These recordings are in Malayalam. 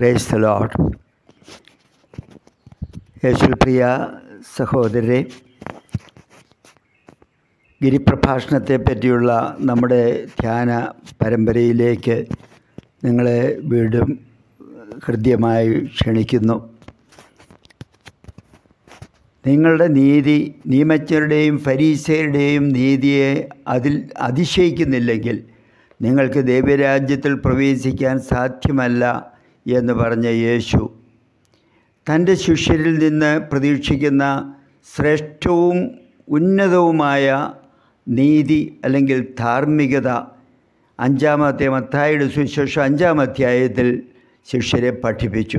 പ്രേസ് ദ ലോഡ് യേശുൽ പ്രിയ സഹോദരരെ ഗിരിപ്രഭാഷണത്തെ പറ്റിയുള്ള നമ്മുടെ ധ്യാന പരമ്പരയിലേക്ക് നിങ്ങളെ വീണ്ടും ഹൃദ്യമായി ക്ഷണിക്കുന്നു നിങ്ങളുടെ നീതി നിയമജ്ഞരുടെയും ഫരീസയരുടെയും നീതിയെ അതിൽ അതിശയിക്കുന്നില്ലെങ്കിൽ നിങ്ങൾക്ക് ദൈവരാജ്യത്തിൽ പ്രവേശിക്കാൻ സാധ്യമല്ല എന്ന് പറഞ്ഞ യേശു തൻ്റെ ശിഷ്യരിൽ നിന്ന് പ്രതീക്ഷിക്കുന്ന ശ്രേഷ്ഠവും ഉന്നതവുമായ നീതി അല്ലെങ്കിൽ ധാർമ്മികത അഞ്ചാമത്തെ മത്തായുടെ സുവിശേഷം അഞ്ചാം അധ്യായത്തിൽ ശിഷ്യരെ പഠിപ്പിച്ചു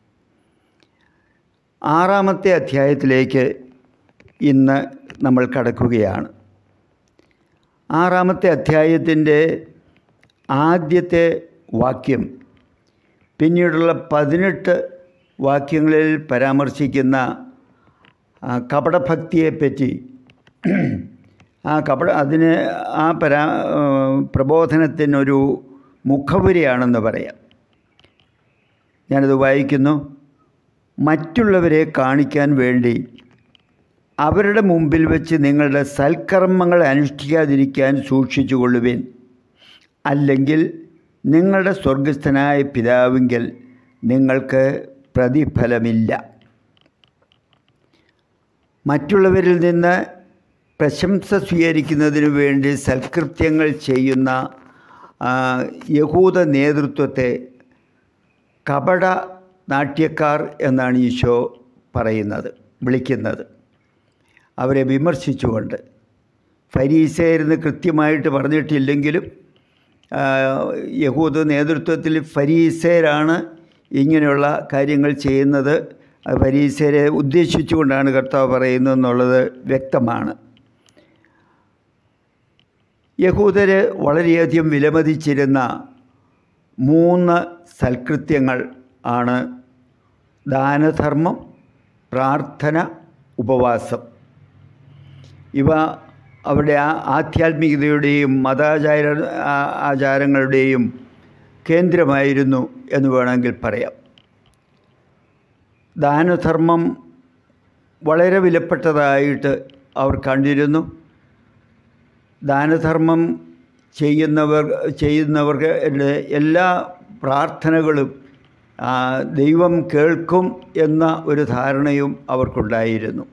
ആറാമത്തെ അധ്യായത്തിലേക്ക് ഇന്ന് നമ്മൾ കടക്കുകയാണ് ആറാമത്തെ അധ്യായത്തിൻ്റെ ആദ്യത്തെ വാക്യം പിന്നീടുള്ള പതിനെട്ട് വാക്യങ്ങളിൽ പരാമർശിക്കുന്ന ആ, കപടഭക്തിയെപ്പറ്റി ആ കപട അതിന് ആ പരാ ആ, പ്രബോധനത്തിനൊരു മുഖവുരയാണെന്ന് പറയാം ഞാനത് വായിക്കുന്നു മറ്റുള്ളവരെ കാണിക്കാൻ വേണ്ടി അവരുടെ മുമ്പിൽ വെച്ച് നിങ്ങളുടെ സൽക്കർമ്മങ്ങൾ അനുഷ്ഠിക്കാതിരിക്കാൻ സൂക്ഷിച്ചു കൊള്ളുവിൻ അല്ലെങ്കിൽ നിങ്ങളുടെ സ്വർഗസ്ഥനായ പിതാവിങ്കൽ നിങ്ങൾക്ക് പ്രതിഫലമില്ല മറ്റുള്ളവരിൽ നിന്ന് പ്രശംസ സ്വീകരിക്കുന്നതിനു വേണ്ടി സൽകൃത്യങ്ങൾ ചെയ്യുന്ന ആ, യഹൂദ നേതൃത്വത്തെ കപട നാട്യക്കാർ എന്നാണ് ഈശോ പറയുന്നത് വിളിക്കുന്നത് അവരെ വിമർശിച്ചുകൊണ്ട് ഫരീസയരെന്ന് കൃത്യമായിട്ട് പറഞ്ഞിട്ടില്ലെങ്കിലും ആ, യഹൂദ നേതൃത്വത്തിൽ ഫരീസയരാണ് ഇങ്ങനെയുള്ള കാര്യങ്ങൾ ചെയ്യുന്നത് അത് ഫരീസയരെ ഉദ്ദേശിച്ചുകൊണ്ടാണ് കർത്താവ് പറയുന്നത് എന്നുള്ളത് വ്യക്തമാണ് യഹൂദർ വളരെയധികം വിലമതിച്ചിരുന്ന മൂന്ന് സൽകൃത്യങ്ങൾ ആണ് ദാനധർമ്മം പ്രാർത്ഥന ഉപവാസം ഇവ അവരുടെ ആ ആധ്യാത്മികതയുടെയും മതാചാര ആ- ആചാരങ്ങളുടെയും കേന്ദ്രമായിരുന്നു എന്ന് വേണമെങ്കിൽ പറയാം ദാനധർമ്മം വളരെ വിലപ്പെട്ടതായിട്ട് അവർ കണ്ടിരുന്നു ദാനധർമ്മം ചെയ്യുന്നവർ ചെയ്യുന്നവർക്ക് എല്ലാ പ്രാർത്ഥനകളും ആ, ദൈവം കേൾക്കും എന്ന ഒരു ധാരണയും അവർക്കുണ്ടായിരുന്നു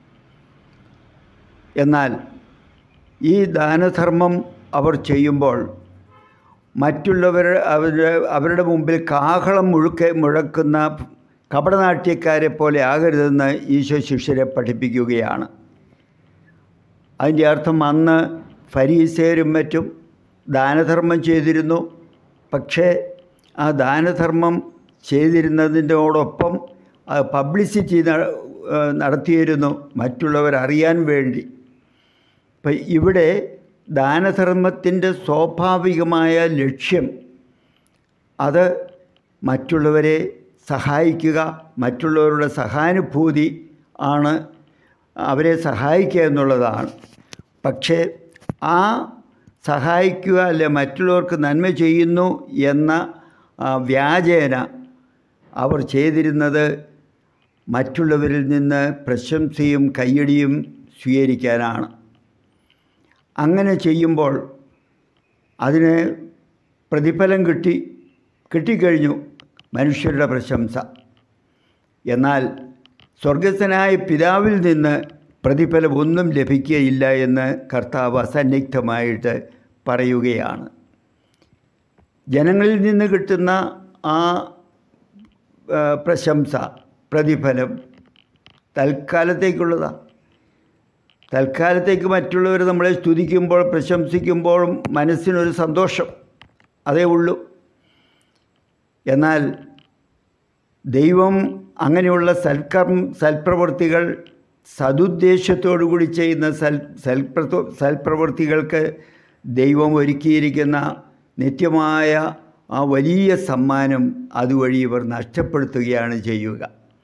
എന്നാൽ ഈ ദാനധർമ്മം അവർ ചെയ്യുമ്പോൾ മറ്റുള്ളവർ അവരുടെ അവരുടെ മുമ്പിൽ കാഹളം മുഴുക്കെ മുഴക്കുന്ന കപടനാട്യക്കാരെ പോലെ ആകരുതെന്ന് ഈശോ ശിഷ്യരെ പഠിപ്പിക്കുകയാണ് അതിൻ്റെ അർത്ഥം അന്ന് ഫരീസേരും മറ്റും ദാനധർമ്മം ചെയ്തിരുന്നു പക്ഷേ ആ ദാനധർമ്മം ചെയ്തിരുന്നതിൻ്റെയോടൊപ്പം പബ്ലിസിറ്റി നടത്തിയിരുന്നു മറ്റുള്ളവർ അറിയാൻ വേണ്ടി ഇപ്പം ഇവിടെ ദാനധർമ്മത്തിൻ്റെ സ്വാഭാവികമായ ലക്ഷ്യം അത് മറ്റുള്ളവരെ സഹായിക്കുക മറ്റുള്ളവരുടെ സഹാനുഭൂതി ആണ് അവരെ സഹായിക്കുക എന്നുള്ളതാണ് പക്ഷേ ആ സഹായിക്കുക അല്ലെ മറ്റുള്ളവർക്ക് നന്മ ചെയ്യുന്നു എന്ന ആ, വ്യാജേന അവർ ചെയ്തിരുന്നത് മറ്റുള്ളവരിൽ നിന്ന് പ്രശംസയും കയ്യടിയും സ്വീകരിക്കാനാണ് അങ്ങനെ ചെയ്യുമ്പോൾ അതിന് പ്രതിഫലം കിട്ടി കിട്ടിക്കഴിഞ്ഞു മനുഷ്യരുടെ പ്രശംസ എന്നാൽ സ്വർഗസ്ഥനായ പിതാവിൽ നിന്ന് പ്രതിഫലം ഒന്നും ലഭിക്കുകയില്ല എന്ന് കർത്താവ് അസന്നിഗ്ധമായിട്ട് പറയുകയാണ് ജനങ്ങളിൽ നിന്ന് കിട്ടുന്ന ആ ആ, പ്രശംസ പ്രതിഫലം തൽക്കാലത്തേക്കുള്ളതാണ് തൽക്കാലത്തേക്ക് മറ്റുള്ളവർ നമ്മളെ സ്തുതിക്കുമ്പോൾ പ്രശംസിക്കുമ്പോഴും മനസ്സിനൊരു സന്തോഷം അതേ ഉള്ളൂ എന്നാൽ ദൈവം അങ്ങനെയുള്ള സൽക്കർമ്മ സൽപ്രവൃത്തികൾ സതുദ്ദേശത്തോടു കൂടി ചെയ്യുന്ന സൽ സൽപ്രവ സൽപ്രവൃത്തികൾക്ക് ദൈവം ഒരുക്കിയിരിക്കുന്ന നിത്യമായ ആ വലിയ സമ്മാനം അതുവഴി ഇവർ നഷ്ടപ്പെടുത്തുകയാണ് ചെയ്യുക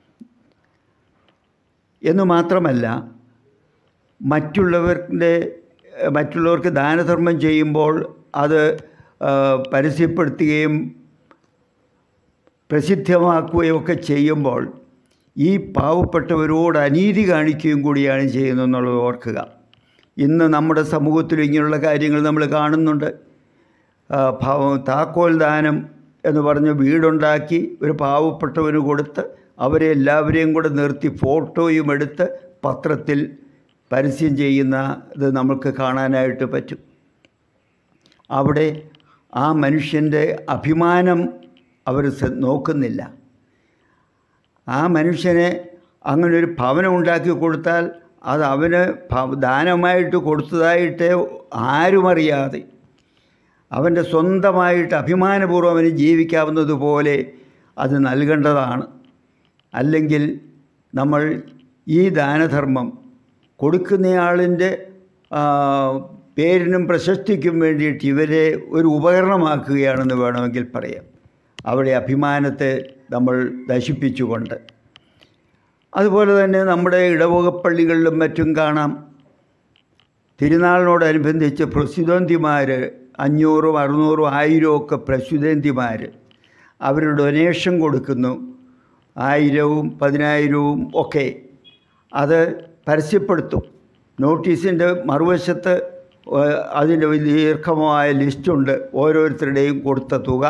എന്ന് മാത്രമല്ല മറ്റുള്ളവരുടെ മറ്റുള്ളവർക്ക് ദാനധർമ്മം ചെയ്യുമ്പോൾ അത് ആ, പരസ്യപ്പെടുത്തുകയും പ്രസിദ്ധമാക്കുകയും ഒക്കെ ചെയ്യുമ്പോൾ ഈ പാവപ്പെട്ടവരോട് അനീതി കാണിക്കുകയും കൂടിയാണ് ചെയ്യുന്നതെന്നുള്ളത് ഓർക്കുക ഇന്ന് നമ്മുടെ സമൂഹത്തിൽ ഇങ്ങനെയുള്ള കാര്യങ്ങൾ നമ്മൾ കാണുന്നുണ്ട് ആ, ഭാവ- താക്കോൽ ദാനം എന്ന് പറഞ്ഞ് വീടുണ്ടാക്കി ഒരു പാവപ്പെട്ടവന് കൊടുത്ത് അവരെ എല്ലാവരെയും കൂടെ നിർത്തി ഫോട്ടോയും എടുത്ത് പത്രത്തിൽ പരസ്യം ചെയ്യുന്ന ഇത് നമുക്ക് കാണാനായിട്ട് പറ്റും അവിടെ ആ മനുഷ്യൻ്റെ അഭിമാനം അവർ ശ്ര- നോക്കുന്നില്ല ആ മനുഷ്യനെ അങ്ങനെ ഒരു ഭവനം ഉണ്ടാക്കി കൊടുത്താൽ അത് അവന് ഭ- ദാനമായിട്ട് കൊടുത്തതായിട്ട് ആരും അറിയാതെ അവൻ്റെ സ്വന്തമായിട്ട് അഭിമാനപൂർവ്വം അവന് ജീവിക്കാവുന്നതുപോലെ അത് നൽകേണ്ടതാണ് അല്ലെങ്കിൽ നമ്മൾ ഈ ദാനധർമ്മം കൊടുക്കുന്നയാളിൻ്റെ ആ, പേരിനും പ്രശസ്തിക്കും വേണ്ടിയിട്ട് ഇവരെ ഒരു ഉപകരണമാക്കുകയാണെന്ന് വേണമെങ്കിൽ പറയാം അവിടെ അഭിമാനത്തെ നമ്മൾ നശിപ്പിച്ചുകൊണ്ട് അതുപോലെ തന്നെ നമ്മുടെ ഇടവകപ്പള്ളികളിലും മറ്റും കാണാം തിരുനാളിനോടനുബന്ധിച്ച് പ്രസിദ്ധന്തിമാർ അഞ്ഞൂറും അറുന്നൂറും ആയിരവും ഒക്കെ പ്രസിദ്ധന്തിമാർ അവർ ഡൊനേഷൻ കൊടുക്കുന്നു ആയിരവും പതിനായിരവും ഒക്കെ അത് പരസ്യപ്പെടുത്തും നോട്ടീസിൻ്റെ മറുവശത്ത് ഏഹ്, അതിൻ്റെ വലിയ ദീർഘമായ ലിസ്റ്റുണ്ട് ഓരോരുത്തരുടെയും കൊടുത്ത തുക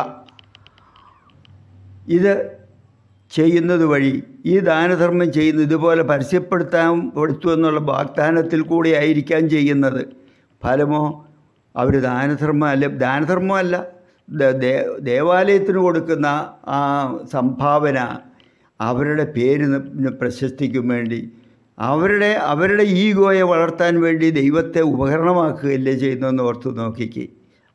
ഇത് ചെയ്യുന്നത് വഴി ഈ ദാനധർമ്മം ചെയ്യുന്ന ഇതുപോലെ പരസ്യപ്പെടുത്താൻ പെടുത്തുമെന്നുള്ള വാഗ്ദാനത്തിൽ കൂടി ആയിരിക്കാം ചെയ്യുന്നത് ഫലമോ അവർ ദാനധർമ്മം അല്ല ദാനധർമ്മമല്ല ദ- ദേ- ദേവാലയത്തിന് കൊടുക്കുന്ന ആ സംഭാവന അവരുടെ പേരിന് പ്രശസ്തിക്കും വേണ്ടി അവരുടെ അവരുടെ ഈഗോയെ വളർത്താൻ വേണ്ടി ദൈവത്തെ ഉപകരണമാക്കുകയല്ലേ ചെയ്യുന്നതെന്ന് ഓർത്ത് നോക്കിക്കേ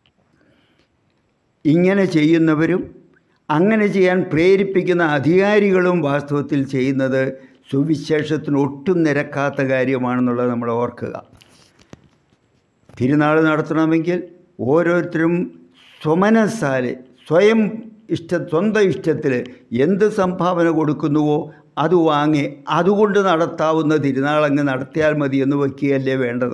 ഇങ്ങനെ ചെയ്യുന്നവരും അങ്ങനെ ചെയ്യാൻ പ്രേരിപ്പിക്കുന്ന അധികാരികളും വാസ്തവത്തിൽ ചെയ്യുന്നത് സുവിശേഷത്തിന് ഒട്ടും നിരക്കാത്ത കാര്യമാണെന്നുള്ളത് നമ്മൾ ഓർക്കുക തിരുനാൾ നടത്തണമെങ്കിൽ ഓരോരുത്തരും സ്വമനസ്സാലെ സ്വയം ഇഷ്ട സ്വന്തം ഇഷ്ടത്തിൽ എന്ത് സംഭാവന കൊടുക്കുന്നുവോ അത് വാങ്ങി അതുകൊണ്ട് നടത്താവുന്ന തിരുനാളങ്ങ് നടത്തിയാൽ മതി എന്ന് വയ്ക്കുകയല്ലേ വേണ്ടത്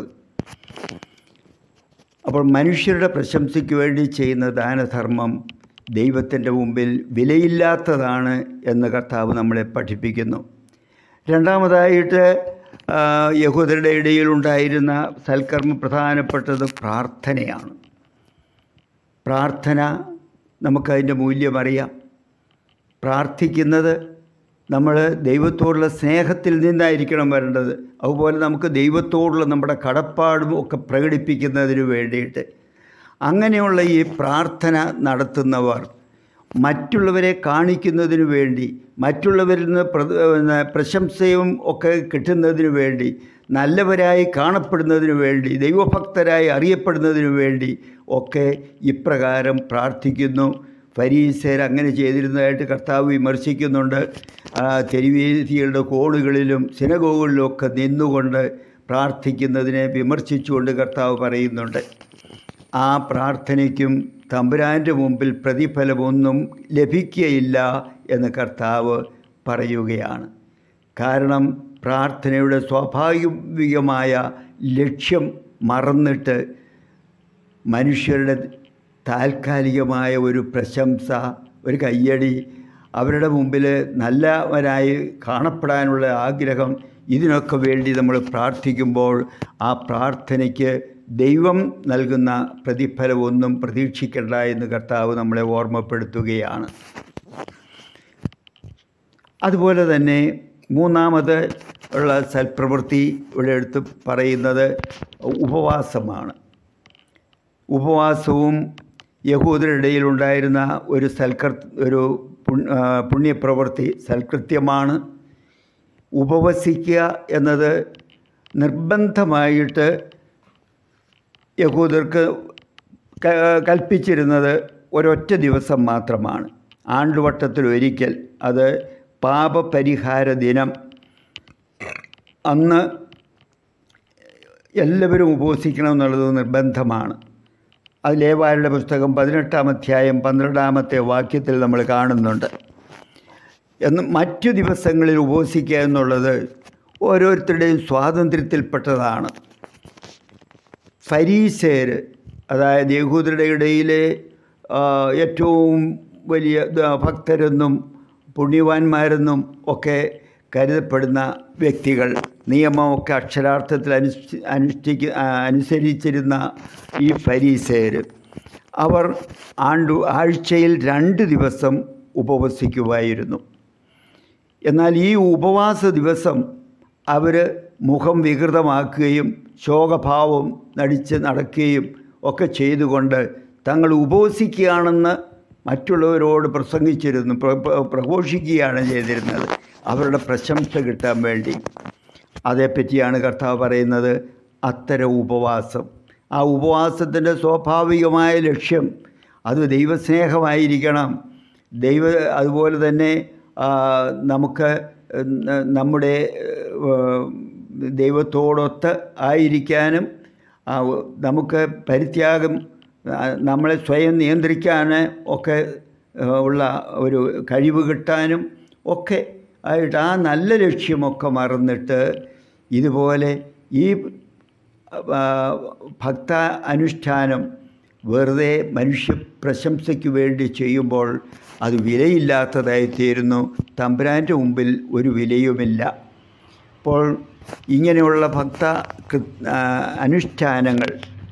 അപ്പോൾ മനുഷ്യരുടെ പ്രശംസയ്ക്ക് വേണ്ടി ചെയ്യുന്ന ദാനധർമ്മം ദൈവത്തിൻ്റെ മുമ്പിൽ വിലയില്ലാത്തതാണ് എന്ന് കർത്താവ് നമ്മളെ പഠിപ്പിക്കുന്നു രണ്ടാമതായിട്ട് ആ, യഹൂദരുടെ ഇടയിലുണ്ടായിരുന്ന സൽക്കർമ്മ പ്രധാനപ്പെട്ടത് പ്രാർത്ഥനയാണ് പ്രാർത്ഥന നമുക്കതിൻ്റെ മൂല്യമറിയാം പ്രാർത്ഥിക്കുന്നത് നമ്മൾ ദൈവത്തോടുള്ള സ്നേഹത്തിൽ നിന്നായിരിക്കണം വരേണ്ടത് അതുപോലെ നമുക്ക് ദൈവത്തോടുള്ള നമ്മുടെ കടപ്പാടും ഒക്കെ പ്രകടിപ്പിക്കുന്നതിന് വേണ്ടിയിട്ട് അങ്ങനെയുള്ള ഈ പ്രാർത്ഥന നടത്തുന്നവർ മറ്റുള്ളവരെ കാണിക്കുന്നതിന് വേണ്ടി മറ്റുള്ളവരിൽ നിന്ന് പ്ര പിന്നെ പ്രശംസയും ഒക്കെ കിട്ടുന്നതിന് വേണ്ടി നല്ലവരായി കാണപ്പെടുന്നതിന് വേണ്ടി ദൈവഭക്തരായി അറിയപ്പെടുന്നതിന് വേണ്ടി ഒക്കെ ഇപ്രകാരം പ്രാർത്ഥിക്കുന്നു ഫരീസേർ അങ്ങനെ ചെയ്തിരുന്നതായിട്ട് കർത്താവ് വിമർശിക്കുന്നുണ്ട് ആ, തെരുവീതികളുടെ കോണുകളിലും സിനഗോഗുകളിലും ഒക്കെ നിന്നുകൊണ്ട് പ്രാർത്ഥിക്കുന്നതിനെ വിമർശിച്ചുകൊണ്ട് കർത്താവ് പറയുന്നുണ്ട് ആ പ്രാർത്ഥനയ്ക്കും തമ്പുരാൻ്റെ മുമ്പിൽ പ്രതിഫലമൊന്നും ലഭിക്കുകയില്ല എന്ന് കർത്താവ് പറയുകയാണ് കാരണം പ്രാർത്ഥനയുടെ സ്വാഭാവികമായ ലക്ഷ്യം മറന്നിട്ട് മനുഷ്യരുടെ താൽക്കാലികമായ ഒരു പ്രശംസ ഒരു കയ്യടി അവരുടെ മുമ്പിൽ നല്ലവരായി കാണപ്പെടാനുള്ള ആഗ്രഹം ഇതിനൊക്കെ വേണ്ടി നമ്മൾ പ്രാർത്ഥിക്കുമ്പോൾ ആ പ്രാർത്ഥനയ്ക്ക് ദൈവം നൽകുന്ന പ്രതിഫലമൊന്നും പ്രതീക്ഷിക്കേണ്ട എന്ന് കർത്താവ് നമ്മളെ ഓർമ്മപ്പെടുത്തുകയാണ് അതുപോലെ തന്നെ മൂന്നാമത് ഉള്ള സൽപ്രവൃത്തി ഇവിടെ എടുത്ത് പറയുന്നത് ഉപവാസമാണ് ഉപവാസവും യഹൂദരുടെ ഇടയിലുണ്ടായിരുന്ന ഒരു സൽക്കർ ഒരു പുൺ- ആ, പുണ്യപ്രവൃത്തി സൽകൃത്യമാണ് ഉപവസിക്കുക എന്നത് നിർബന്ധമായിട്ട് യഹൂദർക്ക് ക- കൽപ്പിച്ചിരുന്നത് ഒരൊറ്റ ദിവസം മാത്രമാണ് ആണ്ടുവട്ടത്തിലൊരിക്കൽ അത് പാപപരിഹാര ദിനം അന്ന് എല്ലാവരും ഉപവസിക്കണം എന്നുള്ളത് നിർബന്ധമാണ് അത് ലേവാരുടെ പുസ്തകം പതിനെട്ടാം അധ്യായം പന്ത്രണ്ടാമത്തെ വാക്യത്തിൽ നമ്മൾ കാണുന്നുണ്ട് എന്ന് മറ്റു ദിവസങ്ങളിൽ ഉപവസിക്കുക എന്നുള്ളത് ഓരോരുത്തരുടെയും സ്വാതന്ത്ര്യത്തിൽപ്പെട്ടതാണ് ഫരീസേർ അതായത് യഹൂദരുടെ ഇടയിലെ ആ, ഏറ്റവും വലിയ ദ- ഭക്തരെന്നും പുണ്യവാന്മാരെന്നും ഒക്കെ കരുതപ്പെടുന്ന വ്യക്തികൾ നിയമമൊക്കെ അക്ഷരാർത്ഥത്തിൽ അനുഷ്ഠി അനുഷ്ഠിക്ക ആ, അനുസരിച്ചിരുന്ന ഈ ഫരീസേർ അവർ ആണ്ടു ആഴ്ചയിൽ രണ്ട് ദിവസം ഉപവസിക്കുമായിരുന്നു എന്നാൽ ഈ ഉപവാസ ദിവസം അവർ മുഖം വികൃതമാക്കുകയും ശോകഭാവം നടിച്ച് നടക്കുകയും ഒക്കെ ചെയ്തുകൊണ്ട് തങ്ങൾ ഉപവസിക്കുകയാണെന്ന് മറ്റുള്ളവരോട് പ്രസംഗിച്ചിരുന്നു പ്ര- പ്ര- പ്രഘോഷിക്കുകയാണ് ചെയ്തിരുന്നത് അവരുടെ പ്രശംസ കിട്ടാൻ വേണ്ടി അതേപ്പറ്റിയാണ് കർത്താവ് പറയുന്നത് അത്തരം ഉപവാസം ആ ഉപവാസത്തിൻ്റെ സ്വാഭാവികമായ ലക്ഷ്യം അത് ദൈവസ്നേഹമായിരിക്കണം ദൈവ അതുപോലെ തന്നെ ആ, നമുക്ക് ന- നമ്മുടെ ഏഹ്, ദൈവത്തോടൊത്ത് ആയിരിക്കാനും ആ, നമുക്ക് പരിത്യാഗം ആ, നമ്മളെ സ്വയം നിയന്ത്രിക്കാൻ ഒക്കെ ഏഹ്, ഉള്ള ഒരു കഴിവ് കിട്ടാനും ഒക്കെ ആയിട്ട് ആ നല്ല ലക്ഷ്യമൊക്കെ മറന്നിട്ട് ഇതുപോലെ ഈ ആ, ഭക്ത അനുഷ്ഠാനം വെറുതെ മനുഷ്യ പ്രശംസയ്ക്ക് വേണ്ടി ചെയ്യുമ്പോൾ അത് വിലയില്ലാത്തതായിത്തീരുന്നു തമ്പുരാൻ്റെ മുമ്പിൽ ഒരു വിലയുമില്ല അപ്പോൾ ഇങ്ങനെയുള്ള ഭക്ത കൃ- ആ, അനുഷ്ഠാനങ്ങൾ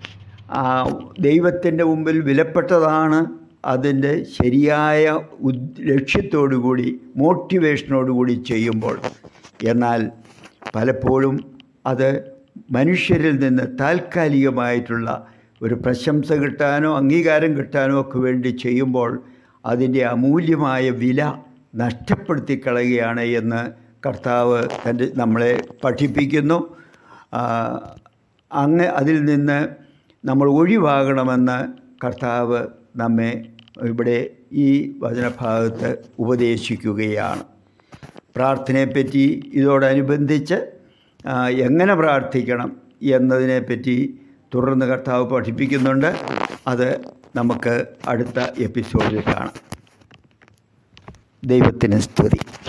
ദൈവത്തിൻ്റെ മുമ്പിൽ വിലപ്പെട്ടതാണ് അതിൻ്റെ ശരിയായ ഉദ് ലക്ഷ്യത്തോടു കൂടി മോട്ടിവേഷനോടു കൂടി ചെയ്യുമ്പോൾ എന്നാൽ പലപ്പോഴും അത് മനുഷ്യരിൽ നിന്ന് താൽക്കാലികമായിട്ടുള്ള ഒരു പ്രശംസ കിട്ടാനോ അംഗീകാരം കിട്ടാനോ ഒക്കെ വേണ്ടി ചെയ്യുമ്പോൾ അതിൻ്റെ അമൂല്യമായ വില നഷ്ടപ്പെടുത്തി കളയുകയാണ് എന്ന് കർത്താവ് തൻ്റെ നമ്മളെ പഠിപ്പിക്കുന്നു ആ, അങ്ങ് അതിൽ നിന്ന് നമ്മൾ ഒഴിവാകണമെന്ന് കർത്താവ് നമ്മെ ഇവിടെ ഈ വചനഭാഗത്ത് ഉപദേശിക്കുകയാണ് പ്രാർത്ഥനയെപ്പറ്റി ഇതോടനുബന്ധിച്ച് ആ, എങ്ങനെ പ്രാർത്ഥിക്കണം എന്നതിനെപ്പറ്റി തുടർന്ന് കർത്താവ് പഠിപ്പിക്കുന്നുണ്ട് അത് നമുക്ക് അടുത്ത എപ്പിസോഡിൽ കാണാം ദൈവത്തിന് സ്തുതി